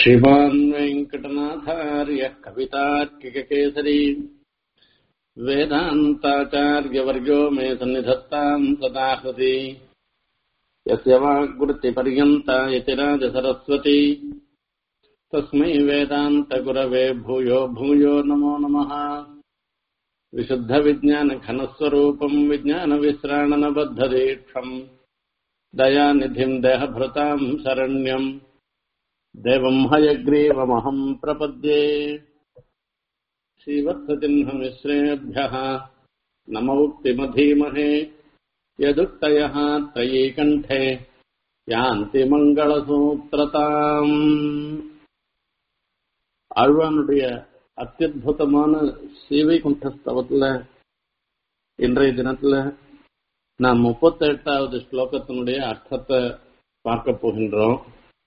श्रीमान् वेङ्कटनाथार्यः कवितार्किककेसरी वेदान्ताचार्यवर्यो मे सन्निधत्ताम् सदा हृदि यस्य वाग्वृत्तिपर्यन्ता यतिराजसरस्वती तस्मै वेदान्तगुरवे भूयो भूयो नमो नमः विशुद्धविज्ञानघनस्वरूपम् विज्ञानविश्राणनबद्धदीक्षम् दयानिधिम् देहभृताम् शरण्यम् देवम् हयग्रीवमहम् प्रपद्ये श्रीवत्सचिह्नमिश्रेभ्यः नम उक्तिमधीमहे यदुक्तयः त्रयीकण्ठे யாந்தி மங்களசூத்திரதாம் ஆழ்வானுடைய அத்தியுதமான சீவை குண்டஸ்தவத்துல இன்றைய தினத்துல நாம் முப்பத்தி எட்டாவது ஸ்லோகத்தினுடைய அர்த்தத்தை பார்க்க போகின்றோம்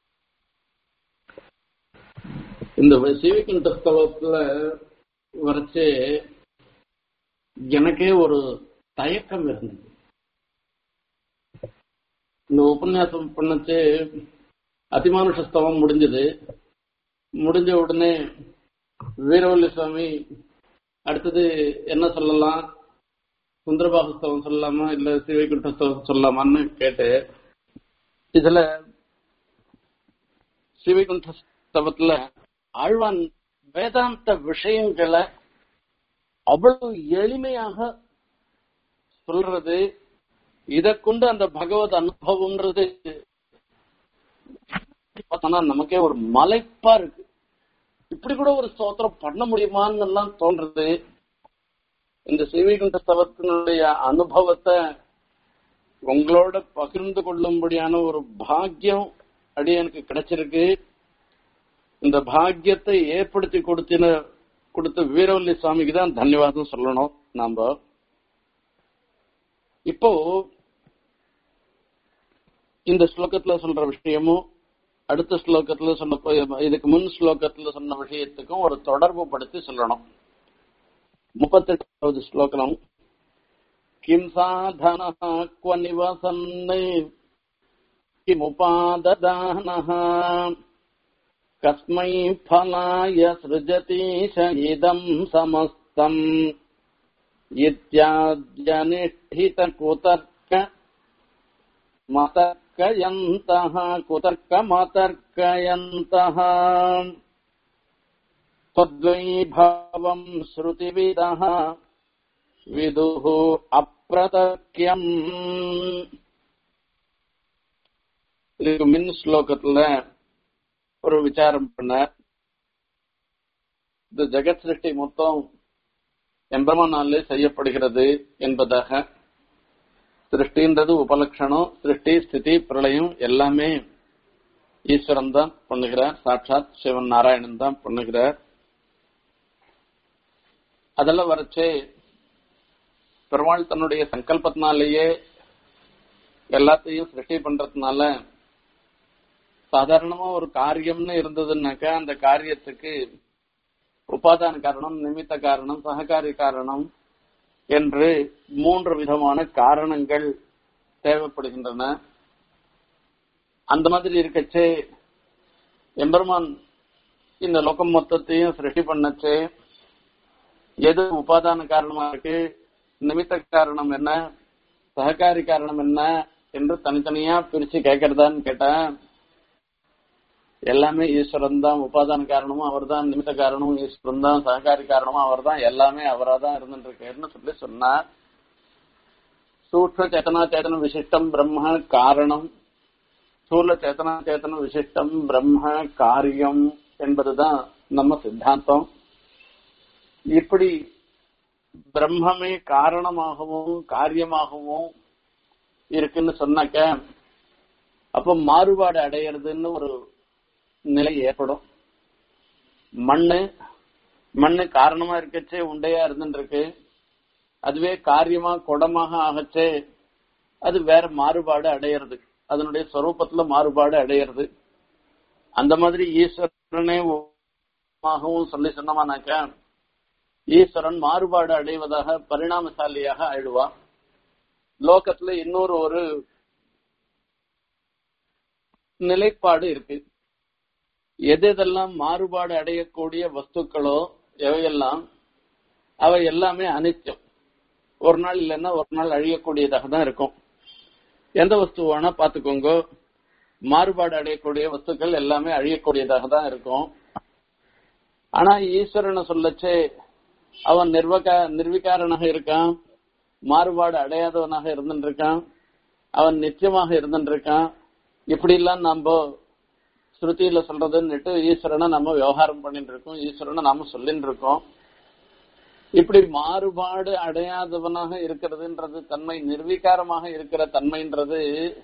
இந்த சீவை குண்டஸ்தவத்துல வரைச்சு எனக்கே ஒரு தயக்கம் இருந்தது இந்த உபன்யாசம் பண்ணச்சு அதிமானுஷ ஸ்தவம் முடிஞ்சது முடிஞ்ச உடனே வீரவல்லி சுவாமி அடுத்தது என்ன சொல்லலாம் சுந்தரபாகஸ்தவம் சொல்லலாமா இல்ல சிவைகுண்டஸ்தவம் சொல்லலாமான்னு கேட்டு இதுல சிவைகுண்டஸ்தவத்துல ஆழ்வான் வேதாந்த விஷயங்களை அவ்வளவு எளிமையாக சொல்றது இதை கொண்டு அந்த பகவத் அனுபவம்ன்றது பார்த்தோம்னா நமக்கே ஒரு மலைப்பா இருக்கு இப்படி கூட ஒரு ஸ்தோத்திரம் பண்ண முடியுமான்னு எல்லாம் தோன்றது இந்த சிவிகுண்ட ஸ்தவத்தினுடைய அனுபவத்தை உங்களோட பகிர்ந்து கொள்ளும்படியான ஒரு பாக்கியம் அடி எனக்கு கிடைச்சிருக்கு இந்த பாக்கியத்தை ஏற்படுத்தி கொடுத்தின கொடுத்த வீரவல்லி சுவாமிக்கு தான் தன்யவாதம் சொல்லணும் நாம இப்போ இந்த ஸ்லோகத்துல சொல்ற விஷயமும் அடுத்த ஸ்லோகத்துல சொன்ன இதுக்கு முன் ஸ்லோகத்துல சொன்ன விஷயத்துக்கும் ஒரு தொடர்பு படுத்தி சொல்லணும் முப்பத்தி எட்டாவது ஸ்லோகம் கிம் சாதன क्व நிவசன் கிமுபாததான கஸ்மை ஃபலாய சிருஜதி இதம் சமஸ்தம் இத்தியாத்யனிஷ்டித குதர்க்க मतर्कयन्तः कुतर्कमतर्कयन्तः त्वद्वैभवम् श्रुतिविदः विदुः அப்பிரதக்கியம் இதுக்கு மின் ஸ்லோகத்துல ஒரு விசாரம் பண்ண இந்த ஜெகத் சிருஷ்டி மொத்தம் எம்பெருமானாலே செய்யப்படுகிறது என்பதாக சிருஷ்டின்றது உபலட்சணம் சிருஷ்டி ஸ்திதி பிரளயம் எல்லாமே ஈஸ்வரன் தான் பண்ணுகிறார் சாட்சாத் சிவன் நாராயணன் தான் பண்ணுகிறார் அதெல்லாம் வரைச்சே பெருமாள் தன்னுடைய சங்கல்பத்தினாலேயே எல்லாத்தையும் சிருஷ்டி பண்றதுனால சாதாரணமா ஒரு காரியம்னு இருந்ததுன்னாக்கா அந்த காரியத்துக்கு உபாதான காரணம் நிமித்த காரணம் சககாரி காரணம் என்று மூன்று விதமான காரணங்கள் தேவைப்படுகின்றன அந்த மாதிரி இருக்கச்சே எம்பெருமான் இந்த லோகம் மொத்தத்தையும் சிருஷ்டி பண்ணச்சே எது உபாதான காரணமா இருக்கு நிமித்த காரணம் என்ன சககாரி காரணம் என்ன என்று தனித்தனியா பிரிச்சு கேட்கறதான்னு கேட்டேன் எல்லாமே ஈஸ்வரன் தான் உபாதான காரணமும் அவர் தான் நிமித்த காரணமும் ஈஸ்வரன் தான் சககாரி காரணமும் அவர் தான் எல்லாமே அவரா தான் இருந்துருக்காருன்னு சொல்லி சொன்னார் சூக்ம சேத்தனா சேத்தன விசிஷ்டம் பிரம்ம காரணம் ஸ்தூல சேத்தனா சேத்தன விசிஷ்டம் பிரம்ம காரியம் என்பதுதான் நம்ம சித்தாந்தம் இப்படி பிரம்மமே காரணமாகவும் காரியமாகவும் இருக்குன்னு சொன்னாக்க அப்ப மாறுபாடு அடையிறதுன்னு ஒரு நிலை ஏற்படும் மண்ணு மண்ணு காரணமா இருக்கச்சே உண்டையா இருந்துருக்கு அதுவே காரியமா குடமாக ஆகச்சே அது வேற மாறுபாடு அடையிறது அதனுடைய சொரூபத்துல மாறுபாடு அடையிறது அந்த மாதிரி ஈஸ்வரனே சொல்லி சொன்னமானாக்க ஈஸ்வரன் மாறுபாடு அடைவதாக பரிணாமசாலியாக ஆயிடுவா லோகத்துல இன்னொரு ஒரு நிலைப்பாடு இருக்கு எது எதெல்லாம் மாறுபாடு அடையக்கூடிய வஸ்துக்களோ எவையெல்லாம் அவை எல்லாமே அனித்தியம் ஒரு நாள் இல்லைன்னா ஒரு நாள் அழியக்கூடியதாக தான் இருக்கும் எந்த வஸ்து வேணா பாத்துக்கோங்க மாறுபாடு அடையக்கூடிய வஸ்துக்கள் எல்லாமே அழியக்கூடியதாக தான் இருக்கும் ஆனா ஈஸ்வரனை சொல்லச்சே அவன் நிர்வக நிர்விகாரனாக இருக்கான் மாறுபாடு அடையாதவனாக இருந்துருக்கான் அவன் நிச்சயமாக இருந்துருக்கான் இப்படி எல்லாம் நம்ம ஸ்ருதியில சொல்றதுன்னுட்டு ஈஸ்வரனை நம்ம விவகாரம் பண்ணிட்டு இருக்கோம் ஈஸ்வரனை நாம சொல்லிட்டு இருக்கோம் இப்படி மாறுபாடு அடையாதவனாக இருக்கிறதுன்றது தன்மை நிர்வீகாரமாக இருக்கிற தன்மைன்றது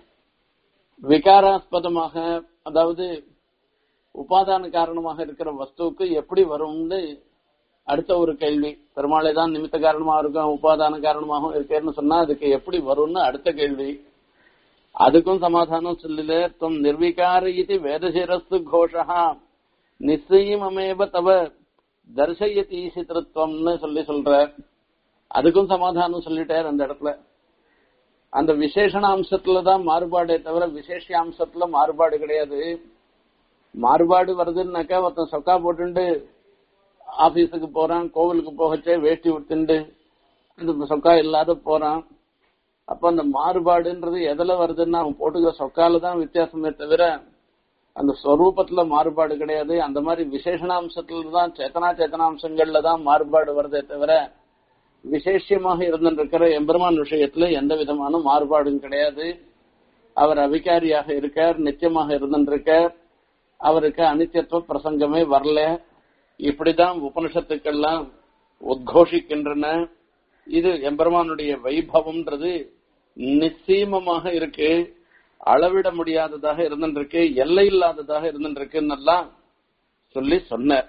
விகாராஸ்பதமாக அதாவது உபாதான காரணமாக இருக்கிற வஸ்துவுக்கு எப்படி வரும்னு அடுத்த ஒரு கேள்வி பெருமாளை தான் நிமித்த காரணமாக இருக்கும் உபாதான காரணமாகவும் இருக்கேன்னு சொன்னா அதுக்கு எப்படி வரும்னு அடுத்த கேள்வி அதுக்கும் சமாதானம் சொல்லல துவம் நிர்விகார இது வேதசிரஸ்து கோஷா நிச்சயமேவ தவ தர்சயதி சித்திரத்துவம்னு சொல்லி சொல்ற அதுக்கும் சமாதானம் சொல்லிட்டார் அந்த இடத்துல அந்த விசேஷண அம்சத்துலதான் மாறுபாடே தவிர விசேஷ அம்சத்துல மாறுபாடு கிடையாது மாறுபாடு வருதுன்னாக்கா ஒருத்தன் சொக்கா போட்டுண்டு ஆபீஸுக்கு போறான் கோவிலுக்கு போகச்சே வேஷ்டி விட்டுண்டு அந்த சொக்கா இல்லாத போறான் அப்ப அந்த மாறுபாடுன்றது எதுல வருதுன்னா அவன் போட்டுக்கிற சொக்கால தான் வித்தியாசமே தவிர அந்த ஸ்வரூபத்துல மாறுபாடு கிடையாது அந்த மாதிரி விசேஷணாம்சத்துல தான் சேத்தனா சேத்தனாம்சங்கள்ல தான் மாறுபாடு வருதே தவிர விசேஷமாக இருந்திருக்கிற எம்பெருமான் விஷயத்துல எந்த விதமான மாறுபாடும் கிடையாது அவர் அவிகாரியாக இருக்கார் நிச்சயமாக இருந்திருக்கார் அவருக்கு அனித்தியத்துவ பிரசங்கமே வரல இப்படிதான் உபனிஷத்துக்கெல்லாம் உத்கோஷிக்கின்றன இது எம்பெருமானுடைய வைபவம்ன்றது நிச்சயமமாக இருக்கு அளவிட முடியாததாக இருந்துருக்கு எல்லை இல்லாததாக இருந்துருக்குன்னெல்லாம் சொல்லி சொன்னார்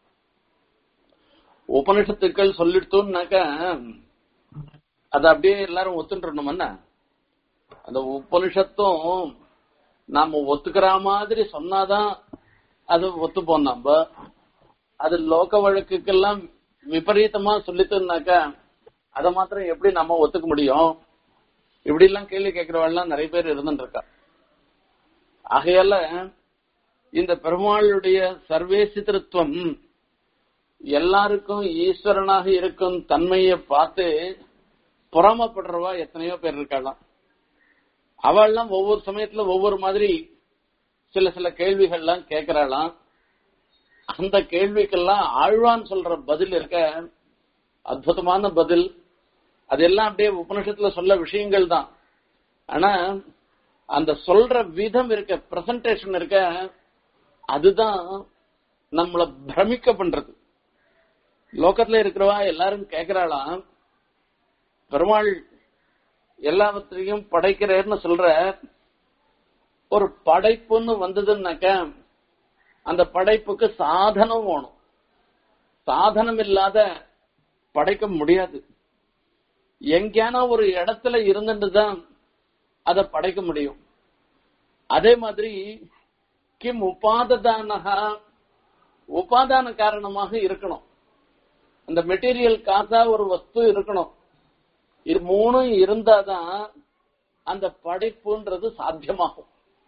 உபனிஷத்துக்கள் சொல்லிட்டோம்னாக்க அது அப்படியே எல்லாரும் ஒத்துன்றணுமன்னா அந்த உபனிஷத்தும் நாம ஒத்துக்கிற மாதிரி சொன்னாதான் அது ஒத்துப்போம் நம்ம அது லோக வழக்குக்கெல்லாம் விபரீதமா சொல்லிட்டோம்னாக்கா அதை மாத்திரம் எப்படி நம்ம ஒத்துக்க முடியும் இப்படி எல்லாம் கேள்வி கேட்கிறவெல்லாம் நிறைய பேர் இருந்துட்டு இருக்கா ஆகையால இந்த பெருமாளுடைய சர்வேசித்திருத்துவம் எல்லாருக்கும் ஈஸ்வரனாக இருக்கும் தன்மையை பார்த்து புறாமப்படுறவா எத்தனையோ பேர் இருக்கலாம் அவள்லாம் ஒவ்வொரு சமயத்துல ஒவ்வொரு மாதிரி சில சில கேள்விகள்லாம் கேட்கிறாளாம் அந்த கேள்விக்கெல்லாம் ஆழ்வான் சொல்ற பதில் இருக்க அற்புதமான பதில் அதெல்லாம் அப்படியே உபனிஷத்துல சொல்ல விஷயங்கள் தான் ஆனா அந்த சொல்ற விதம் இருக்க பிரசன்டேஷன் இருக்க அதுதான் நம்மள பிரமிக்க பண்றது லோகத்துல இருக்கிறவா எல்லாரும் கேக்குறாளாம் பெருமாள் எல்லாவற்றையும் படைக்கிறேன்னு சொல்ற ஒரு படைப்புன்னு வந்ததுன்னாக்க அந்த படைப்புக்கு சாதனம் வேணும் சாதனம் இல்லாத படைக்க முடியாது எங்கேனா ஒரு இடத்துல இருந்துட்டு தான் அதை படைக்க முடியும் அதே மாதிரி கிம் உபாததானகா உபாதான காரணமாக இருக்கணும் அந்த மெட்டீரியல் காசா ஒரு வஸ்து இருக்கணும் இது மூணும் இருந்தாதான் அந்த படைப்புன்றது சாத்தியமாகும்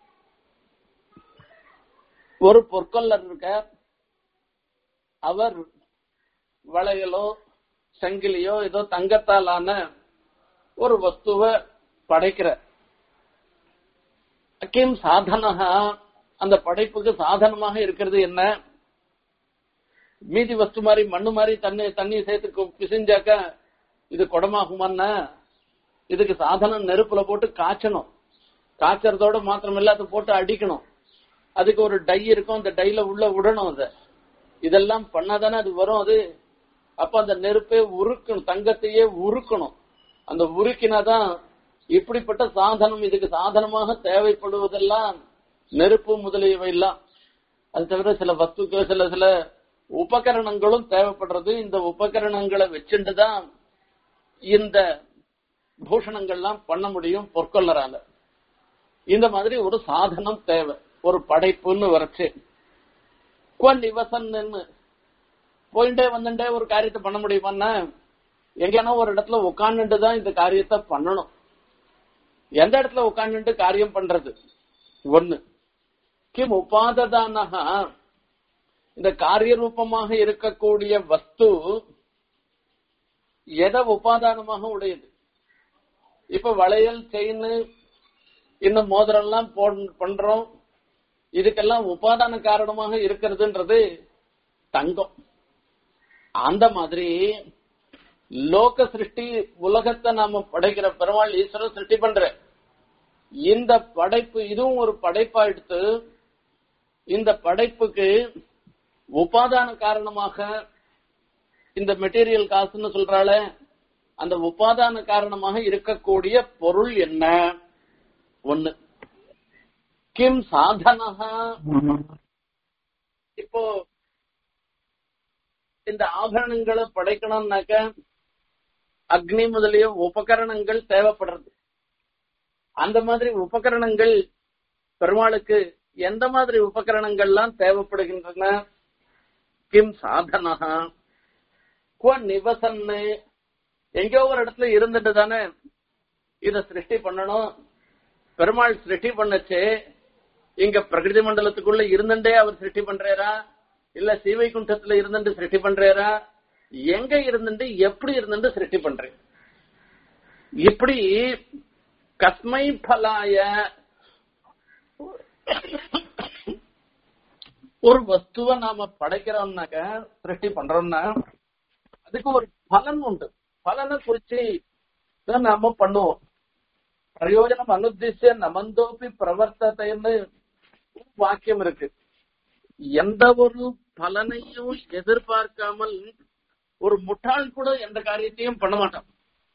ஒரு பொற்கொல்லர் இருக்க அவர் வளையலோ சங்கிலியோ ஏதோ தங்கத்தாலான ஒரு வஸ்துவ படைக்கிற அக்கிம் சாதனகா அந்த படைப்புக்கு சாதனமாக இருக்கிறது என்ன மீதி வஸ்து மாதிரி மண்ணு மாதிரி தண்ணி தண்ணி சேர்த்து பிசிஞ்சாக்க இது குடமாகுமான்னா இதுக்கு சாதனம் நெருப்புல போட்டு காய்ச்சணும் காய்ச்சறதோட மாத்திரம் இல்ல அதை போட்டு அடிக்கணும் அதுக்கு ஒரு டை இருக்கும் அந்த டைல உள்ள விடணும் அதை இதெல்லாம் பண்ணாதானே அது வரும் அது அப்ப அந்த நெருப்பே உருக்கணும் தங்கத்தையே உருக்கணும் அந்த உருக்கினாதான் இப்படிப்பட்ட சாதனம் இதுக்கு சாதனமாக தேவைப்படுவதெல்லாம் நெருப்பு முதலியவை எல்லாம் அது தவிர சில வஸ்துக்கள் சில சில உபகரணங்களும் தேவைப்படுறது இந்த உபகரணங்களை வச்சுட்டுதான் இந்த பூஷணங்கள்லாம் பண்ண முடியும் பொற்கொள்ளரால இந்த மாதிரி ஒரு சாதனம் தேவை ஒரு படைப்புன்னு வரைச்சு நிவசன்னு போயிட்டே வந்துட்டே ஒரு காரியத்தை பண்ண முடியுமான்னா எங்கன்னா ஒரு இடத்துல உட்காந்துட்டு தான் இந்த காரியத்தை பண்ணணும் எந்த இடத்துல உட்காந்துட்டு காரியம் பண்றது ஒண்ணு கிம் உபாததானகா இந்த காரிய ரூபமாக இருக்கக்கூடிய வஸ்து எதை உபாதானமாக உடையது இப்ப வளையல் செயின் இன்னும் மோதிரம் எல்லாம் பண்றோம் இதுக்கெல்லாம் உபாதான காரணமாக இருக்கிறதுன்றது தங்கம் அந்த மாதிரி லோக சிருஷ்டி உலகத்தை நாம படைக்கிற பெருமாள் ஈஸ்வரன் சிருஷ்டி பண்ற இந்த படைப்பு இதுவும் ஒரு படைப்பா எடுத்து இந்த படைப்புக்கு உபாதான காரணமாக இந்த மெட்டீரியல் காசுன்னு சொல்றாள அந்த உபாதான காரணமாக இருக்கக்கூடிய பொருள் என்ன ஒண்ணு கிம் சாதனகா இப்போ இந்த ஆபரணங்களை படைக்கணும்னாக்க அக்னி முதலிய உபகரணங்கள் தேவைப்படுறது அந்த மாதிரி உபகரணங்கள் பெருமாளுக்கு எந்த மாதிரி உபகரணங்கள்லாம் தேவைப்படுகின்றன கிம் சாதனகா குவ நிவசன்னு எங்கேயோ ஒரு இடத்துல இருந்துட்டு தானே இத சிருஷ்டி பண்ணணும் பெருமாள் சிருஷ்டி பண்ணச்சு இங்க பிரகிருதி மண்டலத்துக்குள்ள இருந்துட்டே அவர் சிருஷ்டி பண்றாரா இல்ல சீவைகுண்டத்துல இருந்துட்டு சிருஷ்டி பண்றாரா எங்க இருந்துட்டு எப்படி இருந்துட்டு சிருஷ்டி பண்றேன் இப்படி கஸ்மை பலாய ஒரு வஸ்துவ நாம படைக்கிறோம்னாக்க சிருஷ்டி பண்றோம்னா அதுக்கு ஒரு பலன் உண்டு பலனை குறிச்சு தான் நாம பண்ணுவோம் பிரயோஜனம் அனுத்திசிய நமந்தோப்பி பிரவர்த்தத்தைன்னு வாக்கியம் இருக்கு எந்த ஒரு பலனையும் எதிர்பார்க்காமல் ஒரு முட்டாள் கூட எந்த காரியத்தையும் பண்ண மாட்டான்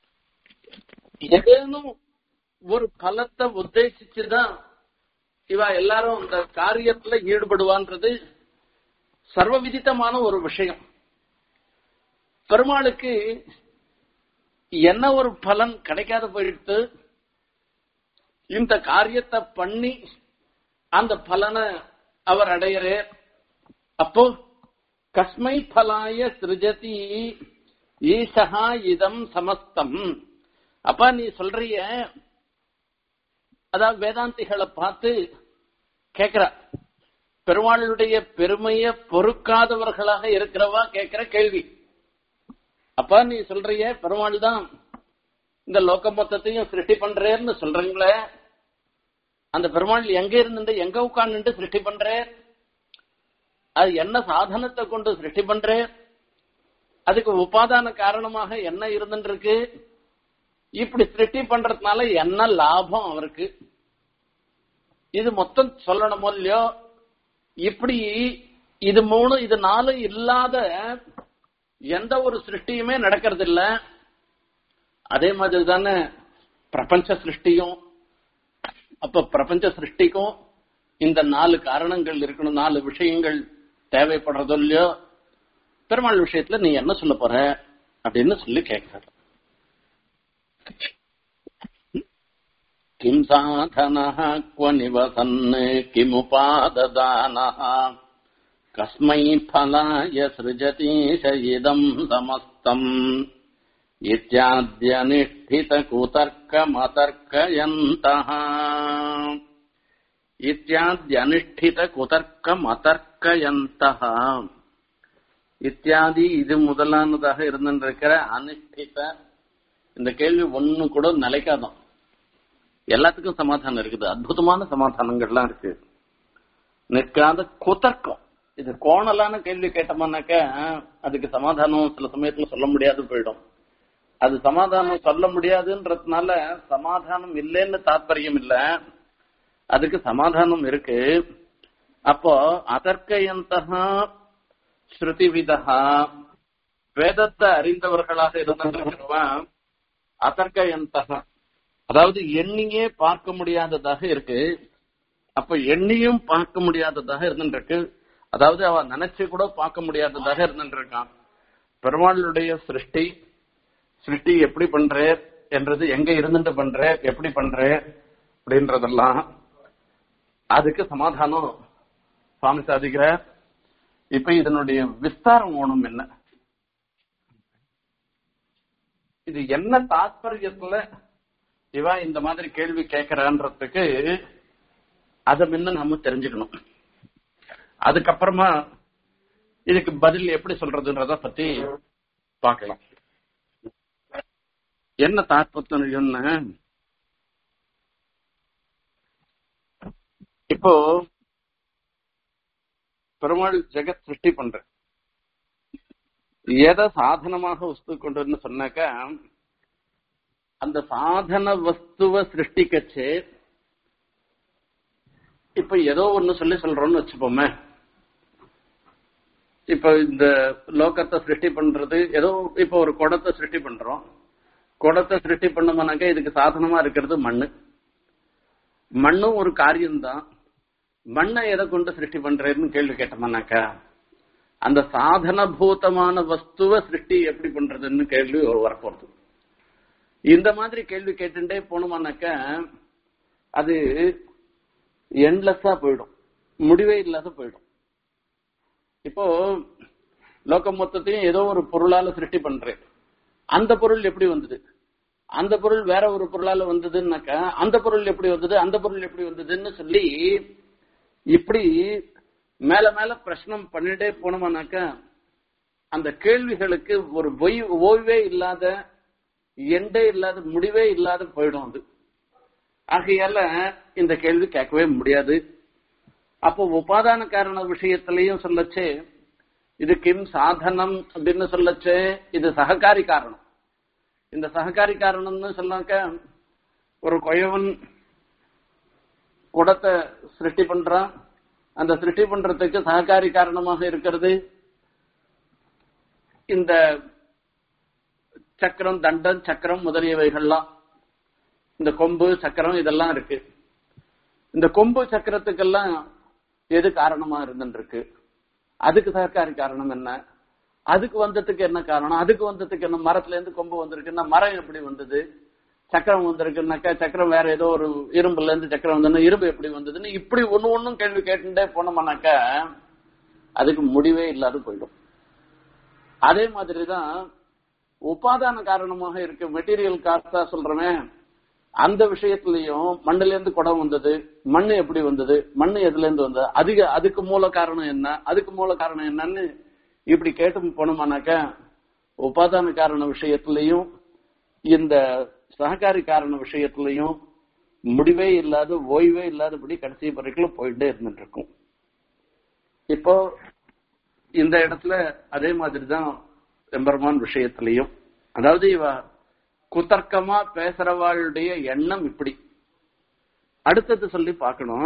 ஏதேனும் ஒரு பலத்தை உத்தேசிச்சுதான் இவ எல்லாரும் அந்த காரியத்துல ஈடுபடுவான்றது சர்வ விதித்தமான ஒரு விஷயம் பெருமாளுக்கு என்ன ஒரு பலன் கிடைக்காத போயிட்டு இந்த காரியத்தை பண்ணி அந்த பலனை அவர் அடையறார் அப்போ கஸ்மை பலாய சிருஜதி ஈசகா இதம் சமஸ்தம் அப்ப நீ சொல்றிய அதாவது வேதாந்திகளை பார்த்து கேக்குற பெருமாளுடைய பெருமைய பொறுக்காதவர்களாக இருக்கிறவா கேக்குற கேள்வி அப்ப நீ சொல்றிய பெருமாள் தான் இந்த லோக மொத்தத்தையும் சிருஷ்டி பண்றேன்னு சொல்றீங்களே அந்த பெருமாள் எங்க இருந்து எங்க உட்கார்ந்து சிருஷ்டி பண்ற அது என்ன சாதனத்தை கொண்டு சிருஷ்டி பண்ற அதுக்கு உபாதான காரணமாக என்ன இருந்துருக்கு இப்படி சிருஷ்டி பண்றதுனால என்ன லாபம் அவருக்கு இது மொத்தம் சொல்லணுமோ இல்லையோ இப்படி இது மூணு இது நாலு இல்லாத எந்த ஒரு சிருஷ்டியுமே நடக்கிறது இல்ல அதே மாதிரி தானே பிரபஞ்ச சிருஷ்டியும் அப்ப பிரபஞ்ச சிருஷ்டிக்கும் இந்த நாலு காரணங்கள் இருக்கணும் நாலு விஷயங்கள் தேவைப்படுறதோ இல்லையோ பெருமாள் விஷயத்துல நீ என்ன சொல்ல போற அப்படின்னு சொல்லி கேட்கிறார் किम् साधनः क्व निवसन् किमुपाददानः कस्मै फलाय सृजतीश इदम् समस्तम् इत्याद्यनिष्ठितकुतर्कमतर्कयन्तः இத்தியாதி இத்தியாதி இது முதலானதாக இருந்திருக்கிற அனுஷ்டித இந்த கேள்வி ஒண்ணு கூட நிலைக்காதான் எல்லாத்துக்கும் சமாதானம் இருக்குது அற்புதமான சமாதானங்கள்லாம் இருக்கு நிற்காத குதர்க்கம் இது கோணலான கேள்வி கேட்டோம்னாக்க அதுக்கு சமாதானம் சில சமயத்துல சொல்ல முடியாது போயிடும் அது சமாதானம் சொல்ல முடியாதுன்றதுனால சமாதானம் இல்லைன்னு தாற்பயம் இல்ல அதுக்கு சமாதானம் இருக்கு அப்போ அதற்கையந்தகா ஸ்ருதிவிதா வேதத்தை அறிந்தவர்களாக இருந்திருக்கிறவன் அதற்கையந்தகா அதாவது எண்ணியே பார்க்க முடியாததாக இருக்கு அப்ப எண்ணியும் பார்க்க முடியாததாக இருந்துருக்கு அதாவது அவ நினைச்சு கூட பார்க்க முடியாததாக இருந்துருக்கான் பெருமாளுடைய சிருஷ்டி சிருஷ்டி எப்படி பண்றேர் என்றது எங்க இருந்துட்டு பண்றேர் எப்படி பண்றேர் அப்படின்றதெல்லாம் அதுக்கு சமாதானம் சுவாமி சாதிக்கிறார் இப்ப இதனுடைய விஸ்தாரம் ஓணும் என்ன இது என்ன தாத்பரியத்துல இவா இந்த மாதிரி கேள்வி கேட்கறான்றதுக்கு அதை முன்ன நம்ம தெரிஞ்சுக்கணும் அதுக்கப்புறமா இதுக்கு பதில் எப்படி சொல்றதுன்றத பத்தி பார்க்கலாம் என்ன தாற்பயம்னு இப்போ பெருமாள் ஜெகத் சிருஷ்டி பண்ற எதை சாதனமாக வஸ்து கொண்டுன்னு சொன்னாக்கா அந்த சாதன வஸ்துவ சிருஷ்டிக்கச்சு இப்ப ஏதோ ஒண்ணு சொல்லி சொல்றோம்னு வச்சுப்போமே இப்ப இந்த லோகத்தை சிருஷ்டி பண்றது ஏதோ இப்ப ஒரு குடத்தை சிருஷ்டி பண்றோம் குடத்தை சிருஷ்டி பண்ணோம்னாக்கா இதுக்கு சாதனமா இருக்கிறது மண்ணு மண்ணும் ஒரு காரியம்தான் மண்ணை எதை கொண்டு சிருஷ்டி பண்றேன்னு கேள்வி கேட்டோம்னாக்கா அந்த சாதனபூதமான வஸ்துவ சிருஷ்டி எப்படி பண்றதுன்னு கேள்வி ஒரு வரப்போறது இந்த மாதிரி கேள்வி கேட்டுட்டே போனோம்னாக்கா அது எண்ட்லெஸ்ஸா போயிடும் முடிவே இல்லாத போயிடும் இப்போ லோகம் மொத்தத்தையும் ஏதோ ஒரு பொருளால சிருஷ்டி பண்றேன் அந்த பொருள் எப்படி வந்தது அந்த பொருள் வேற ஒரு பொருளால வந்ததுன்னாக்கா அந்த பொருள் எப்படி வந்தது அந்த பொருள் எப்படி வந்ததுன்னு சொல்லி இப்படி மேல மேல பிரச்சனம் பண்ணிட்டே போனோம்னாக்கா அந்த கேள்விகளுக்கு ஒரு ஒய் ஓய்வே இல்லாத எண்டே இல்லாத முடிவே இல்லாத போயிடும் அது ஆகையால இந்த கேள்வி கேட்கவே முடியாது அப்போ உபாதான காரண விஷயத்திலையும் சொல்லச்சே இது கிம் சாதனம் அப்படின்னு சொல்லச்சே இது சககாரி காரணம் இந்த சககாரி காரணம்னு சொன்னாக்க ஒரு கொயவன் குடத்தை சிருஷ்டி பண்றான் அந்த சிருஷ்டி பண்றதுக்கு சககாரி காரணமாக இருக்கிறது இந்த சக்கரம் தண்டம் சக்கரம் முதலியவைகள்லாம் இந்த கொம்பு சக்கரம் இதெல்லாம் இருக்கு இந்த கொம்பு சக்கரத்துக்கெல்லாம் எது காரணமா இருந்துருக்கு அதுக்கு சககாரி காரணம் என்ன அதுக்கு வந்ததுக்கு என்ன காரணம் அதுக்கு வந்ததுக்கு என்ன மரத்துல இருந்து கொம்பு வந்திருக்குன்னா மரம் எப்படி வந்தது சக்கரம் வந்திருக்குனாக்கா சக்கரம் வேற ஏதோ ஒரு இரும்புல இருந்து சக்கரம் வந்ததுன்னா இரும்பு எப்படி வந்ததுன்னு இப்படி ஒண்ணு ஒண்ணும் கேள்வி கேட்டுட்டே போனோம்னாக்கா அதுக்கு முடிவே இல்லாத போயிடும் அதே மாதிரிதான் உபாதான காரணமாக இருக்கு மெட்டீரியல் காஸ்டா சொல்றமே அந்த விஷயத்திலையும் மண்ணுல இருந்து குடம் வந்தது மண்ணு எப்படி வந்தது மண்ணு எதுல இருந்து வந்தது அதுக்கு அதுக்கு மூல காரணம் என்ன அதுக்கு மூல காரணம் என்னன்னு இப்படி கேட்டு போனோமானாக்க உபாதான காரண விஷயத்திலையும் இந்த சககாரி காரண விஷயத்திலையும் முடிவே இல்லாத ஓய்வே இல்லாதபடி கடைசி வரைக்கும் போயிட்டே இருந்துட்டு இருக்கும் இப்போ இந்த இடத்துல அதே மாதிரிதான் எம்பெருமான் விஷயத்திலையும் அதாவது இவ குதர்க்கமா பேசுறவாளுடைய எண்ணம் இப்படி அடுத்தது சொல்லி பார்க்கணும்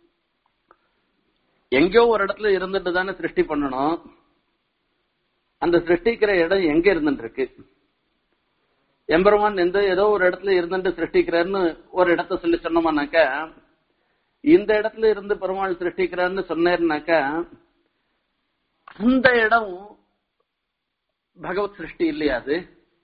எங்கேயோ ஒரு இடத்துல இருந்துட்டு தானே சிருஷ்டி பண்ணணும் அந்த சிருஷ்டிக்கிற இடம் எங்க இருந்துட்டு இருக்கு எம்பெருமான் எந்த ஏதோ ஒரு இடத்துல இருந்துட்டு சிருஷ்டிக்கிறாருன்னு ஒரு இடத்த சொல்லி சொன்னோம்னாக்க இந்த இடத்துல இருந்து பெருமாள் சிருஷ்டிக்கிறாருன்னு சொன்னேன்னாக்கா அந்த இடம் பகவத் சிருஷ்டி இல்லையா அது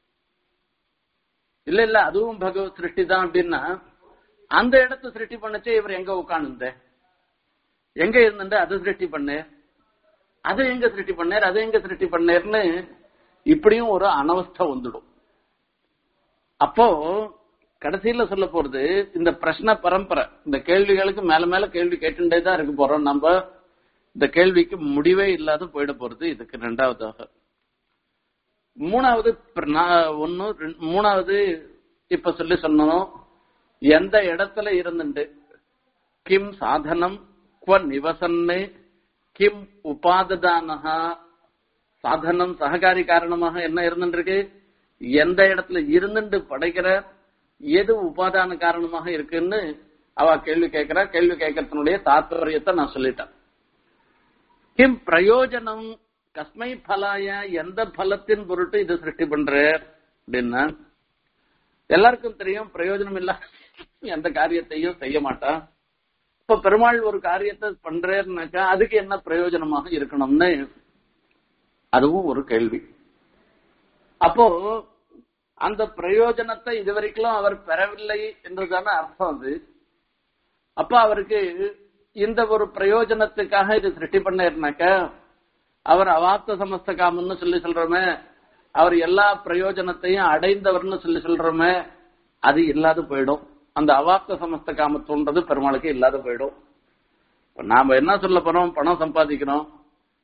இல்ல இல்ல அதுவும் பகவத் சிருஷ்டி தான் அப்படின்னா அந்த இடத்த சிருஷ்டி பண்ணச்சே இவர் எங்க உட்காந்து எங்க இருந்துட்டு அதை சிருஷ்டி பண்ணு அதை எங்க சிருஷ்டி பண்ணார் அதை எங்க சிருஷ்டி பண்ணார்னு இப்படியும் ஒரு அனவஸ்தை வந்துடும் அப்போ கடைசியில சொல்ல போறது இந்த பிரश्ன பரம்பரை இந்த கேள்விகளுக்கு மேல மேல கேள்வி கேட்டுட்டே தான் இருக்க போறோம் நம்ம இந்த கேள்விக்கு முடிவே இல்லாத போயிட போறது இதுக்கு ரெண்டாவதாக மூணாவது ஒன்னு மூணாவது இப்ப சொல்லி சொன்னோம் எந்த இடத்துல இருந்துட்டு கிம் சாதனம் குவ நிவசன்னு கிம் உபாததானஹா சாதனம் சககாரி காரணமாக என்ன இருந்துருக்கு எந்த இடத்துல இருந்துட்டு படைக்கிற எது உபாதான காரணமாக இருக்குன்னு அவ கேள்வி கேட்கிறா கேள்வி கேட்கறதுனுடைய தாத்பரியத்தை நான் சொல்லிட்டேன் கிம் பிரயோஜனம் கஸ்மை பலாய எந்த பலத்தின் பொருட்டு இது சிருஷ்டி பண்ற அப்படின்னா எல்லாருக்கும் தெரியும் பிரயோஜனம் இல்ல எந்த காரியத்தையும் செய்ய மாட்டான் இப்ப பெருமாள் ஒரு காரியத்தை பண்றேன்னாக்கா அதுக்கு என்ன பிரயோஜனமாக இருக்கணும்னு அதுவும் ஒரு கேள்வி அப்போ அந்த பிரயோஜனத்தை இதுவரைக்கும் அவர் பெறவில்லை என்றுதான அர்த்தம் அது அப்ப அவருக்கு இந்த ஒரு பிரயோஜனத்துக்காக இது சிருஷ்டி பண்ணாருனாக்க அவர் அவாப்த சமஸ்த காமன்னு சொல்லி சொல்றோமே அவர் எல்லா பிரயோஜனத்தையும் அடைந்தவர்னு சொல்லி சொல்றோமே அது இல்லாத போயிடும் அந்த அவாப்த சமஸ்த காமத்துன்றது பெருமாளுக்கு இல்லாத போயிடும் இப்ப நாம என்ன சொல்ல போறோம் பணம் சம்பாதிக்கிறோம்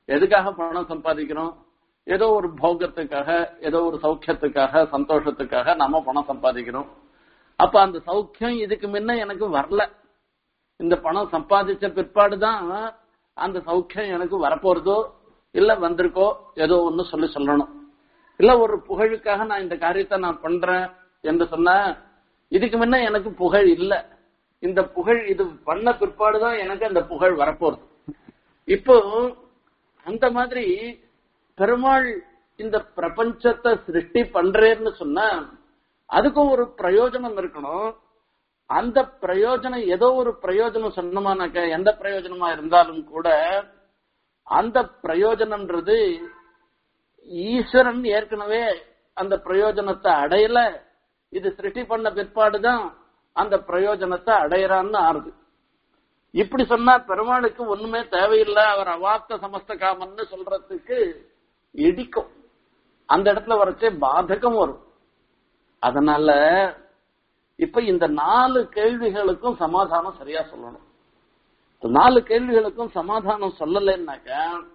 எதுக்காக பணம் சம்பாதிக்கிறோம் ஏதோ ஒரு போகத்துக்காக ஏதோ ஒரு சௌக்கியத்துக்காக சந்தோஷத்துக்காக நம்ம பணம் சம்பாதிக்கிறோம் அப்ப அந்த சௌக்கியம் இதுக்கு முன்ன எனக்கு வரல இந்த பணம் சம்பாதிச்ச பிற்பாடுதான் அந்த சௌக்கியம் எனக்கு வரப்போறதோ இல்ல வந்திருக்கோ ஏதோ ஒன்னு சொல்லி சொல்லணும் இல்ல ஒரு புகழுக்காக நான் இந்த காரியத்தை நான் பண்றேன் என்று சொன்னா இதுக்கு முன்ன எனக்கு புகழ் இல்ல இந்த புகழ் இது பண்ண பிற்பாடுதான் எனக்கு அந்த புகழ் வரப்போறது இப்போ அந்த மாதிரி பெருமாள் இந்த பிரபஞ்சத்தை சிருஷ்டி பண்றேன்னு சொன்னா அதுக்கும் ஒரு பிரயோஜனம் இருக்கணும் அந்த பிரயோஜனம் ஏதோ ஒரு பிரயோஜனம் சொன்னமானாக்க எந்த பிரயோஜனமா இருந்தாலும் கூட அந்த பிரயோஜனம்ன்றது ஈஸ்வரன் ஏற்கனவே அந்த பிரயோஜனத்தை அடையல இது சிருஷ்டி பண்ண பிற்பாடுதான் அந்த பிரயோஜனத்தை அடையறான்னு ஆறுது இப்படி சொன்னா பெருமாளுக்கு ஒண்ணுமே தேவையில்லை அவர் அவாப்த சமஸ்த காமன்னு சொல்றதுக்கு இடிக்கும் அந்த இடத்துல வரைச்சே பாதகம் வரும் அதனால இப்ப இந்த நாலு கேள்விகளுக்கும் சமாதானம் சரியா சொல்லணும் இந்த நாலு கேள்விகளுக்கும் சமாதானம் சொல்லலைன்னாக்க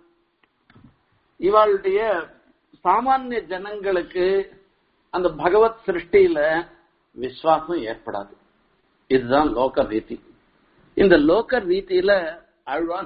இவாளுடைய சாமானிய ஜனங்களுக்கு அந்த பகவத் சிருஷ்டியில விசுவாசம் ஏற்படாது இதுதான் லோக ரீதி இந்த லோக ரீதியில ஆழ்வான்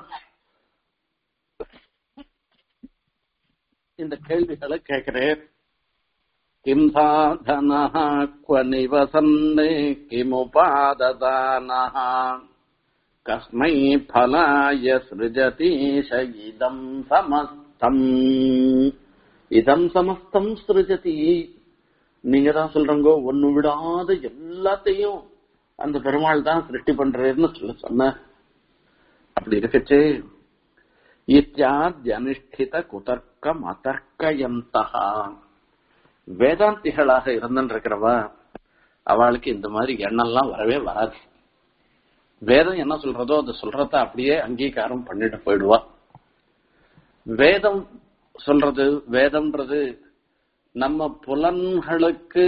இந்த கேள்விகளை கேட்கிறேன் கிம் சாதனः क्व निवसन् किमुपाददानः कस्मै फलाय सृजतीश इदम् समस्तम् இதம் சமஸ்தம் சிருஜதி நீங்க தான் சொல்றங்க ஒண்ணு விடாத எல்லாத்தையும் அந்த பெருமாள் தான் சிருஷ்டி பண்றேன்னு சொல்ல சொன்ன அப்படி இருக்கச்சே இத்தியாத்யனுஷ்டித குதர்க்கம் அதர்க்கயந்தகா வேதாந்திகளாக இருந்திருக்கிறவா அவளுக்கு இந்த மாதிரி எண்ணம்லாம் வரவே வராது வேதம் என்ன சொல்றதோ அது சொல்றத அப்படியே அங்கீகாரம் பண்ணிட்டு போயிடுவா வேதம் சொல்றது வேதம்ன்றது நம்ம புலன்களுக்கு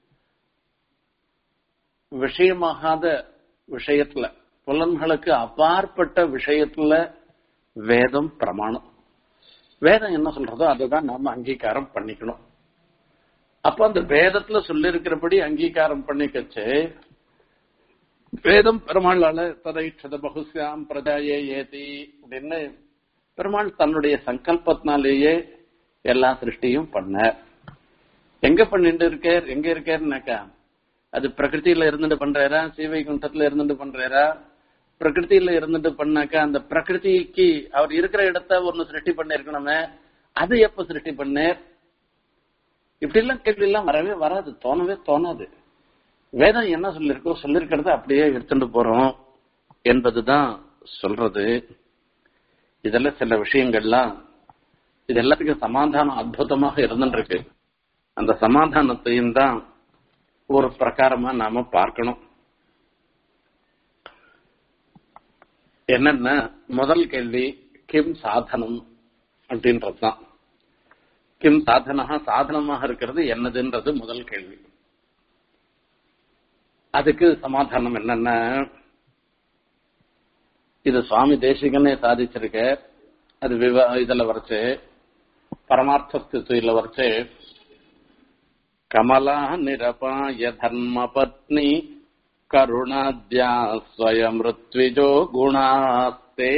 விஷயமாகாத விஷயத்துல புலன்களுக்கு அப்பாற்பட்ட விஷயத்துல வேதம் பிரமாணம் வேதம் என்ன சொல்றதோ அதுதான் நாம அங்கீகாரம் பண்ணிக்கணும் அப்ப அந்த வேதத்துல சொல்லி இருக்கிறபடி அங்கீகாரம் பண்ணிக்கச்சு வேதம் பெருமாளால ததைட்சத பகுஸ்யாம் பிரஜாயே ஏதி அப்படின்னு பெருமாள் தன்னுடைய சங்கல்பத்தினாலேயே எல்லா சிருஷ்டியும் பண்ண எங்க பண்ணிட்டு இருக்கார் எங்க இருக்காருனாக்கா அது பிரகிருதியில இருந்துட்டு பண்றாரா சீவை குண்டத்துல இருந்துட்டு பண்றாரா பிரகிருதியில இருந்துட்டு பண்ணாக்கா அந்த பிரகிருதிக்கு அவர் இருக்கிற இடத்த ஒன்னு சிருஷ்டி பண்ணிருக்கணுமே அது எப்ப சிருஷ்டி பண்ணார் இப்படி எல்லாம் கேள்வி எல்லாம் வரவே வராது தோணவே தோணாது வேதம் என்ன சொல்லிருக்கோ சொல்லிருக்கிறத அப்படியே எடுத்துட்டு போறோம் என்பதுதான் சொல்றது இதெல்லாம் சில விஷயங்கள்லாம் இது எல்லாத்துக்கும் சமாதானம் அற்புதமாக இருந்துருக்கு அந்த சமாதானத்தையும் தான் ஒரு பிரகாரமா நாம பார்க்கணும் என்னன்னா முதல் கேள்வி கிம் சாதனம் அப்படின்றதுதான் கிம் சாதனகா சாதனமாக இருக்கிறது என்னதுன்றது முதல் கேள்வி அதுக்கு சமாதானம் என்னன்னா இது சுவாமி தேசிகனே சாதிச்சிருக்க அது விவ இதுல வரைச்சு பரமார்த்த ஸ்திதியில வரைச்சு கமலா நிரபாய தர்ம பத்னி கருணாத்யா ஸ்வயம் ருத்விஜோ குணாஸ்தே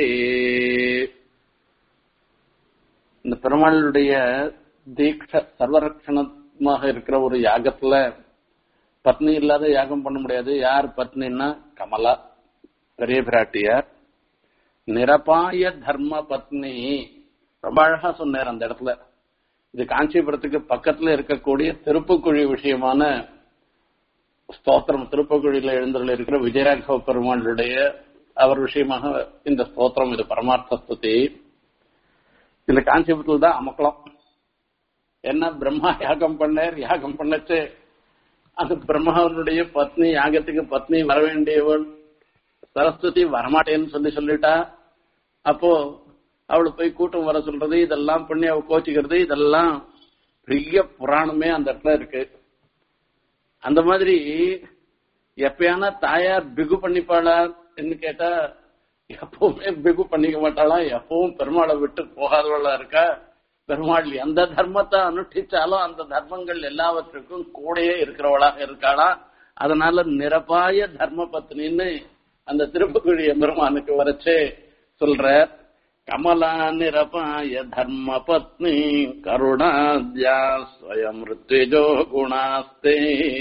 இந்த பெருமாளுடைய தீட்ச சர்வரட்சணமாக இருக்கிற ஒரு யாகத்துல பத்னி இல்லாத யாகம் பண்ண முடியாது யார் பத்னின்னா கமலா பெரிய பிராட்டியார் நிரபாய தர்ம பத்னி ரொம்ப அழகா சொன்னார் அந்த இடத்துல இது காஞ்சிபுரத்துக்கு பக்கத்துல இருக்கக்கூடிய திருப்புக்குழி விஷயமான ஸ்தோத்திரம் திருப்புக்குழியில எழுந்துள்ள இருக்கிற விஜயராഘவ பெருமாளுடைய அவர் விஷயமாக இந்த ஸ்தோத்திரம் இது பரமார்த்த ஸ்துதி இந்த காஞ்சிபுரத்துல தான் அமக்கலாம் என்ன பிரம்மா யாகம் பண்ணார் யாகம் பண்ணச்சு அந்த பிரம்மாவனுடைய பத்னி யாகத்துக்கு பத்னி வர வேண்டியவள் சரஸ்வதி வரமாட்டேன்னு சொல்லி சொல்லிட்டா அப்போ அவளை போய் கூட்டம் வர சொல்றது இதெல்லாம் பண்ணி அவ கோச்சிக்கிறது இதெல்லாம் பெரிய புராணமே அந்த இடத்துல இருக்கு அந்த மாதிரி எப்பயானா தாயார் பிகு பண்ணிப்பாளா என்று கேட்டா எப்பவுமே பிகு பண்ணிக்க மாட்டாளாம் எப்பவும் பெருமாளை விட்டு போகாதவளா இருக்கா பெருமாள் எந்த தர்மத்தை அனுஷ்டிச்சாலும் அந்த தர்மங்கள் எல்லாவற்றுக்கும் கூடயே இருக்கிறவளாக இருக்காளா அதனால நிரபாய தர்ம பத்னின்னு அந்த திருப்புக்குழி எம்பெருமானுக்கு வரைச்சே சொல்ற கமலா நிரபாய தர்ம பத்னி கருணாத்யா ஸ்வயம் ருத்விஜோ குணாஸ்தே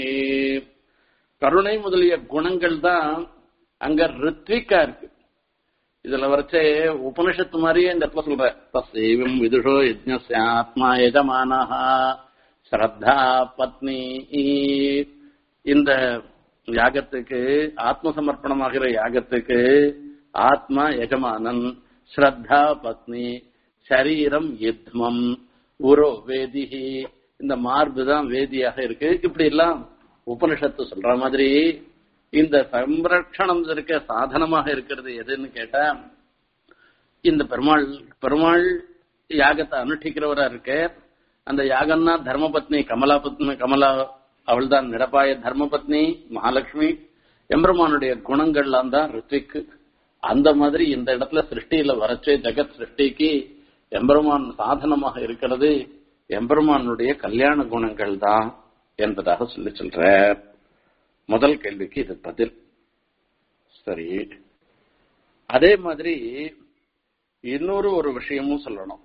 கருணை முதலிய குணங்கள் தான் அங்க ரித்விக்கா இருக்கு இதுல வரைச்சே உபனிஷத்து மாதிரியே இந்த இடத்துல சொல்ற தசேவம் விதுஷோ யஜ்ஞஸ்ய ஆத்மா எஜமானஹா ஸ்ரத்தா பத்னி இந்த யாகத்துக்கு ஆத்ம சமர்ப்பணமாகிற யாகத்துக்கு ஆத்மா எஜமானன் ஸ்ரத்தா பத்னி சரீரம் யுத்மம் உரோ வேதிஹி இந்த மார்பு தான் வேதியாக இருக்கு இப்படி எல்லாம் உபனிஷத்து சொல்ற மாதிரி இந்த சம்ரட்சணம் இருக்க சாதனமாக இருக்கிறது எதுன்னு கேட்டா இந்த பெருமாள் பெருமாள் யாகத்தை அனுஷ்டிக்கிறவரா இருக்க அந்த யாகம்னா தர்மபத்னி கமலா பத்னி கமலா அவள் தான் நிரபாய தர்மபத்னி மகாலட்சுமி எம்பெருமானுடைய குணங்கள்லாம் தான் ரித்விக்கு அந்த மாதிரி இந்த இடத்துல சிருஷ்டியில வரச்சே ஜெகத் சிருஷ்டிக்கு எம்பெருமான் சாதனமாக இருக்கிறது எம்பெருமானுடைய கல்யாண குணங்கள் தான் என்பதாக சொல்லி சொல்ற முதல் கேள்விக்கு இது பதில் சரி அதே மாதிரி இன்னொரு ஒரு விஷயமும் சொல்லணும்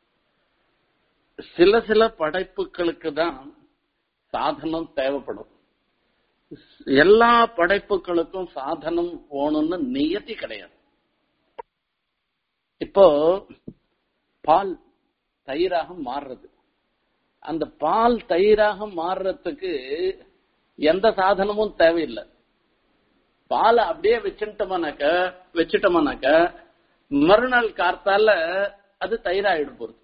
சில சில படைப்புகளுக்கு தான் சாதனம் தேவைப்படும் எல்லா படைப்புகளுக்கும் சாதனம் போகணும்னு நியதி கிடையாது இப்போ பால் தயிராக மாறுறது அந்த பால் தயிராக மாறுறதுக்கு எந்த சாதனமும் தேவையில்லை பாலை அப்படியே வச்சுட்டோம்னாக்க வச்சுட்டோம்னாக்க மறுநாள் கார்த்தால அது தயிராயிடு போறது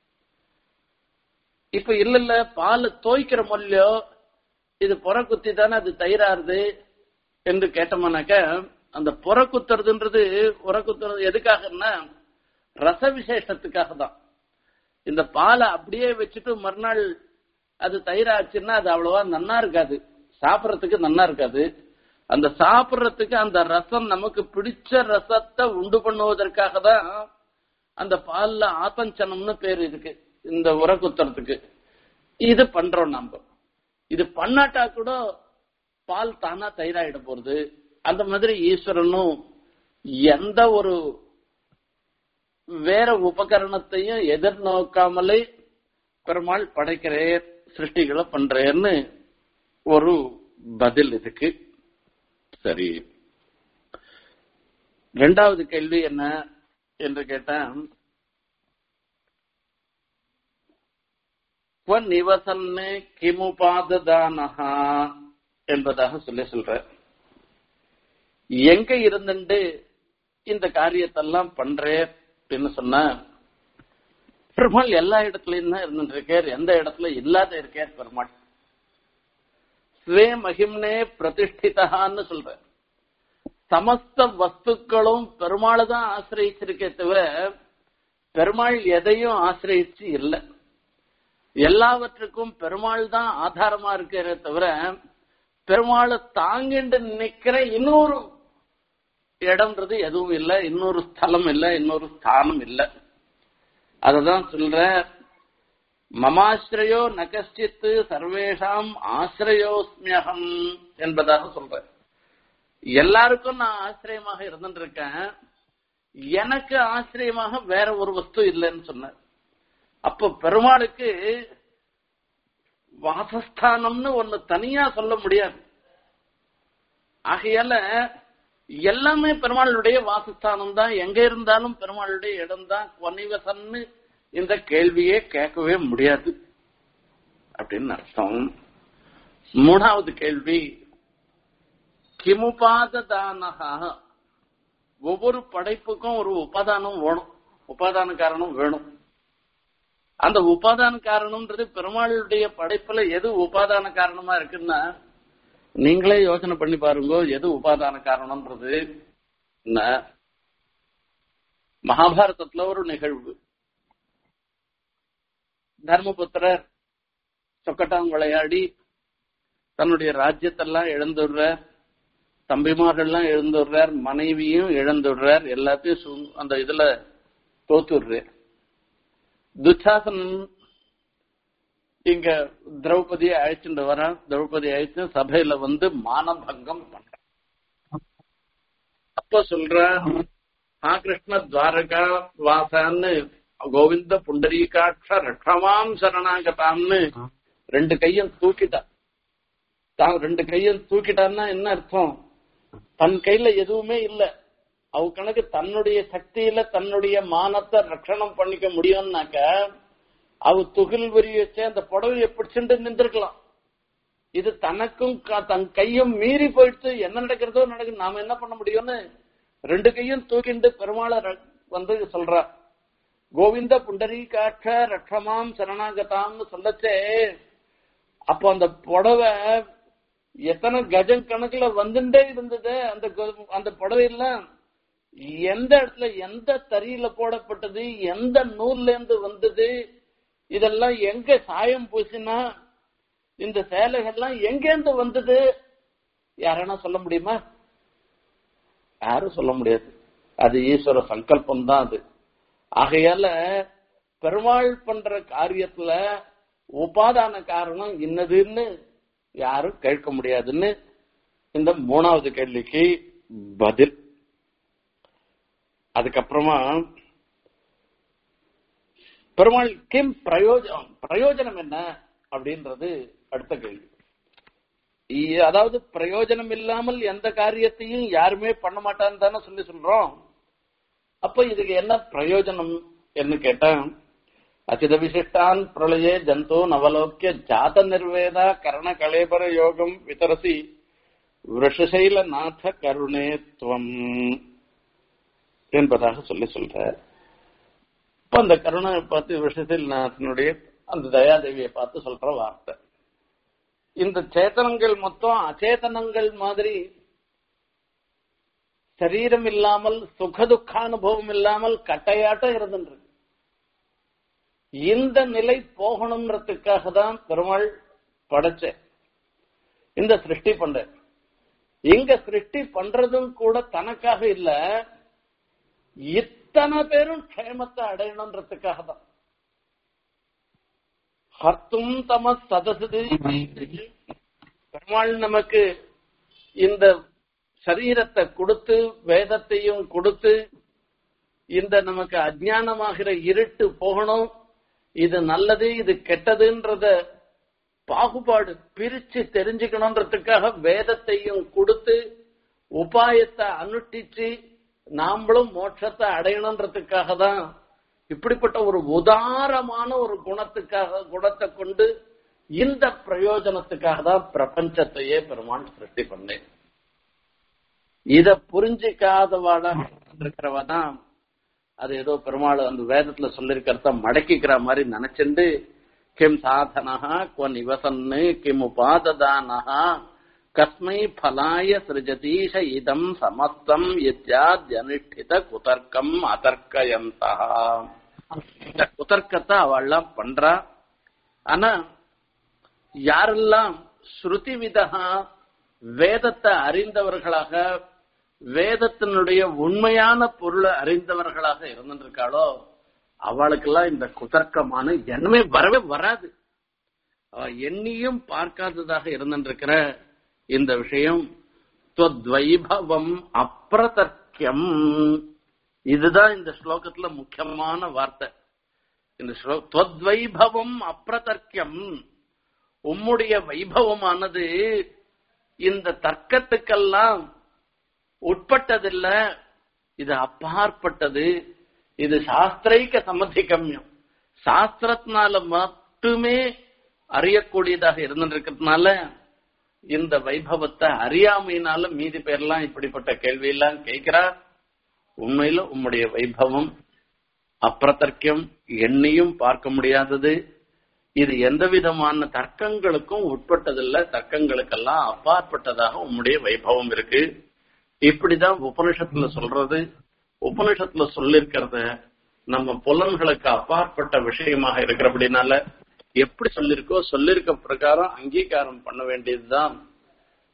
இப்ப இல்ல இல்ல பால் தோய்க்கிற மொழியோ இது புற குத்தி தானே அது தயிராருது என்று கேட்டோம்னாக்க அந்த புற குத்துறதுன்றது புற குத்துறது எதுக்காகன்னா ரச விசேஷத்துக்காக தான் இந்த பாலை அப்படியே வச்சுட்டு மறுநாள் அது தயிராச்சுன்னா அது அவ்வளவா நன்னா இருக்காது சாப்பிடறதுக்கு நன்னா இருக்காது அந்த சாப்பிடறதுக்கு அந்த ரசம் நமக்கு பிடிச்ச ரசத்தை உண்டு பண்ணுவதற்காக தான் அந்த பால்ல ஆத்தஞ்சனம்னு பேர் இருக்கு இந்த உர குத்துறதுக்கு இது பண்றோம் நம்ம இது பண்ணாட்டா கூட பால் தானா தயிராயிட போறது அந்த மாதிரி ஈஸ்வரனும் எந்த ஒரு வேற உபகரணத்தையும் எதிர்நோக்காமலே பெருமாள் படைக்கிறேன் சிருஷ்டிகளை பண்றேன்னு ஒரு பதில் இதுக்கு சரி ரெண்டாவது கேள்வி என்ன என்று கேட்டா நிவசன்னு கிமுபாததானஹா என்பதாக சொல்லி சொல்ற எங்க இருந்துட்டு இந்த காரியத்தெல்லாம் பண்றேன் அப்படின்னு சொன்னா பெருமாள் எல்லா இடத்துலயும் தான் இருந்துட்டு இருக்கார் எந்த இடத்துல இல்லாத இருக்கார் பெருமாள் ஸ்வே மகிம்னே பிரதிஷ்டிதான்னு சொல்ற சமஸ்த வஸ்துக்களும் பெருமாளை தான் ஆசிரியிச்சிருக்கே தவிர பெருமாள் எதையும் ஆசிரியிச்சு இல்லை எல்லாவற்றுக்கும் பெருமாள் தான் ஆதாரமா இருக்கிற தவிர பெருமாளை தாங்கிட்டு நிக்கிற இன்னொரு இடம்ன்றது எதுவும் இல்லை இன்னொரு ஸ்தலம் இல்லை இன்னொரு ஸ்தானம் இல்லை அததான் சொல்ற மமாஸ்ரயோ நகஷ்டித்து சர்வேஷாம் ஆசிரயோஸ்மியகம் என்பதாக சொல்ற எல்லாருக்கும் நான் ஆசிரியமாக இருந்துட்டு இருக்கேன் எனக்கு ஆசிரியமாக வேற ஒரு வஸ்து இல்லைன்னு சொன்னேன் அப்போ பெருமாளுக்கு வாசஸ்தானம்னு ஒன்னு தனியா சொல்ல முடியாது ஆகையால எல்லாமே பெருமாளுடைய வாசஸ்தானம் தான் எங்க இருந்தாலும் பெருமாளுடைய இடம் தான் கொனிவசன்னு இந்த கேள்வியே கேட்கவே முடியாது அப்படின்னு அர்த்தம் மூணாவது கேள்வி கிமுபாத தானகா ஒவ்வொரு படைப்புக்கும் ஒரு உபாதானம் வேணும் உபாதான காரணம் வேணும் அந்த உபாதான காரணம்ன்றது பெருமாளுடைய படைப்புல எது உபாதான காரணமா இருக்குன்னா நீங்களே யோசனை பண்ணி பாருங்க எது உபாதான காரணம்ன்றது மகாபாரதத்துல ஒரு நிகழ்வு தர்மபுத்திரர் சொக்கட்டாங் விளையாடி தன்னுடைய ராஜ்யத்தெல்லாம் இழந்துடுற தம்பிமார்கள்லாம் எழுந்துடுறார் மனைவியும் இழந்துடுறார் எல்லாத்தையும் சு- அந்த இதுல தோத்துடுறார் துச்சாசனன் இங்க திரௌபதியை அழைச்சிட்டு வரான் திரௌபதி அழைச்சு சபையில வந்து மானபங்கம் பண்றான் அப்ப சொல்ற ஆ கிருஷ்ண துவாரகா வாசான்னு கோவிந்த புண்டரீகாட்ச ரட்சமாம் சரணாகதான்னு ரெண்டு கையும் தூக்கிட்டான் தான் ரெண்டு கையும் தூக்கிட்டான்னா என்ன அர்த்தம் தன் கையில எதுவுமே இல்ல அவ கணக்கு தன்னுடைய சக்தியில தன்னுடைய மானத்தை ரட்சணம் பண்ணிக்க முடியும்னாக்க அவ துகில் வரி வச்சு அந்த புடவையை பிடிச்சிட்டு நின்றுக்கலாம் இது தனக்கும் க- தன் கையும் மீறி போயிடுச்சு என்ன நடக்கிறதோ நடக்குது நாம என்ன பண்ண முடியும்னு ரெண்டு கையும் தூக்கிண்டு பெருமாளை ர- வந்து சொல்றா கோவிந்த புண்டரீகாட்ச ரட்சமாம் சரணாகதாம்னு சொல்லச்சே அப்போ அந்த புடவை எத்தனை கஜம் கணக்குல வந்துட்டே இருந்தது அந்த கொ- அந்த புடவையெல்லாம் எந்த இடத்துல எந்த தறியில போடப்பட்டது எந்த நூல்ல இருந்து வந்தது இதெல்லாம் எங்க சாயம் பூசினா இந்த சேலைகள்லாம் எங்கேருந்து வந்தது யாரனா சொல்ல முடியுமா யாரும் சொல்ல முடியாது அது ஈஸ்வர சங்கல்பம் தான் அது ஆகையால பெருமாள் பண்ற காரியத்துல உபாதான காரணம் இன்னதுன்னு யாரும் கேட்க முடியாதுன்னு இந்த மூணாவது கேள்விக்கு பதில் அதுக்கப்புறமா பெருமாள் கிம் பிரயோஜனம் பிரயோஜனம் என்ன அப்படின்றது அடுத்த கேள்வி இ- அதாவது பிரயோஜனம் இல்லாமல் எந்த காரியத்தையும் யாருமே பண்ண மாட்டான்னு தானே சொல்லி சொல்றோம் அப்ப இதுக்கு என்ன பிரயோஜனம் என்று கேட்டா அச்சித விசிஷ்டான் பிரளயே ஜந்தோ நவலோக்கிய ஜாத நிர்வேதா கரண கலேபர யோகம் விதரசி விஷசைல நாத கருணேத்வம் என்பதாக சொல்லி சொல்ற இப்ப அந்த கருணை பார்த்து விஷசைல் நாதனுடைய அந்த தயாதேவியை பார்த்து சொல்ற வார்த்தை இந்த சேத்தனங்கள் மொத்தம் அச்சேதனங்கள் மாதிரி சரீரம் இல்லாமல் சுகதுக்க அனுபவம் இல்லாமல் கட்டையாட்டம் இருந்துருக்கு இந்த நிலை போகணும்ன்றதுக்காக தான் பெருமாள் படைச்ச இந்த சிருஷ்டி பண்ற இங்க சிருஷ்டி பண்றதும் கூட தனக்காக இல்ல இத்தனை பேரும் க்ஷேமத்தை அடையணும்ன்றதுக்காக தான் ஹர்த்தும் தம சதசது பெருமாள் நமக்கு இந்த சரீரத்தை கொடுத்து வேதத்தையும் கொடுத்து இந்த நமக்கு அஜ்ஞானமாகிற இருட்டு போகணும் இது நல்லது இது கெட்டதுன்றத பாகுபாடு பிரிச்சு தெரிஞ்சுக்கணுன்றதுக்காக வேதத்தையும் கொடுத்து உபாயத்தை அனுஷ்டிச்சு நாமளும் மோட்சத்தை அடையணுன்றதுக்காக தான் இப்படிப்பட்ட ஒரு உதாரமான ஒரு குணத்துக்காக குணத்தை கொண்டு இந்த பிரயோஜனத்துக்காக தான் பிரபஞ்சத்தையே பெருமான் சிருஷ்டி பண்ணேன் இத புரிஞ்சிக்காதவாடா இருக்கிறவ தான் அது ஏதோ பெருமாள் அந்த வேதத்துல சொல்லிருக்கிறத மடக்கிக்கிற மாதிரி நினைச்சுண்டு கிம் சாதனஹா குவ நிவசன்னு கிம் உபாததானஹா கஸ்மை பலாய சிருஜதீஷ இதம் சமஸ்தம் இத்தியாத்யனுஷ்டித குதர்க்கம் அதர்க்கயந்தா இந்த குதர்க்கத்தை அவள்லாம் பண்றா ஆனா யாரெல்லாம் ஸ்ருதி விதகா வேதத்தை அறிந்தவர்களாக வேதத்தினுடைய உண்மையான பொருளை அறிந்தவர்களாக இருந்திருக்காளோ அவளுக்கெல்லாம் இந்த குதர்க்கமான எண்ணமே வரவே வராது அவ எண்ணியும் பார்க்காததாக இருந்திருக்கிற இந்த விஷயம் துவத்வைபவம் அப்பிரதர்க்கியம் இதுதான் இந்த ஸ்லோகத்துல முக்கியமான வார்த்தை இந்த ஸ்லோ- துவத்வைபவம் அப்பிரதர்க்கியம் உம்முடைய வைபவமானது இந்த தர்க்கத்துக்கெல்லாம் உட்பட்டதில்ல இது அப்பாற்பட்டது இது சாஸ்திரைக்க சம்மதிகம்யம் சாஸ்திரத்தினால மட்டுமே அறியக்கூடியதாக இருந்திருக்கிறதுனால இந்த வைபவத்தை அறியாமையினால மீதி பேர்லாம் இப்படிப்பட்ட கேள்வி எல்லாம் கேட்கிறா உண்மையில உம்முடைய வைபவம் அப்பிரதர்க்கியம் எண்ணியும் பார்க்க முடியாதது இது எந்த விதமான தர்க்கங்களுக்கும் உட்பட்டதில்ல தர்க்கங்களுக்கெல்லாம் அப்பாற்பட்டதாக உம்முடைய வைபவம் இருக்கு இப்படிதான் உபனிஷத்துல சொல்றது உபனிஷத்துல சொல்லிருக்கிறத நம்ம புலன்களுக்கு அப்பாற்பட்ட விஷயமாக இருக்கிறபடினால எப்படி சொல்லிருக்கோ சொல்லிருக்க பிரகாரம் அங்கீகாரம் பண்ண வேண்டியதுதான்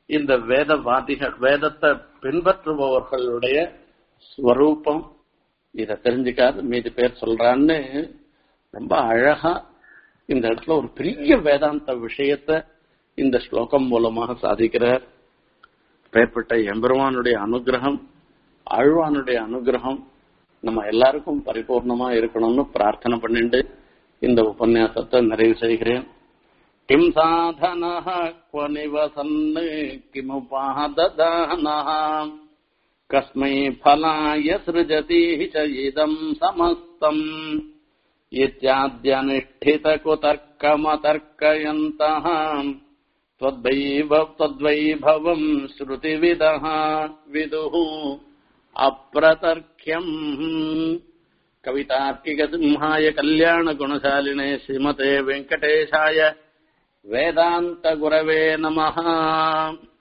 இந்த வேதவாதிகள் வேதத்தை பின்பற்றுபவர்களுடைய ஸ்வரூபம் இத தெரிஞ்சுக்காது மீதி பேர் சொல்றான்னு ரொம்ப அழகா இந்த இடத்துல ஒரு பெரிய வேதாந்த விஷயத்த இந்த ஸ்லோகம் மூலமாக சாதிக்கிறார் பேர்பட்ட எம்பெருமானுடைய அனுகிரகம் ஆழ்வானுடைய அனுகிரகம் நம்ம எல்லாருக்கும் பரிபூர்ணமா இருக்கணும்னு பிரார்த்தனை பண்ணிட்டு இந்த உபன்யாசத்தை நிறைவு செய்கிறேன் கிம் சாதன क्व நிவசன் கிமுபாததானः கஸ்மை फलाय सृजति च इदम् समस्तम् इत्याद्यनिष्ठितकुतर्कमतर्कयन्तः त्वद्वैव त्वद्वैभवम् श्रुतिविदः विदुः अप्रतर्क्यम् कवितार्किकसिंहाय कल्याणगुणशालिने श्रीमते वेङ्कटेशाय वेदान्तगुरवे नमः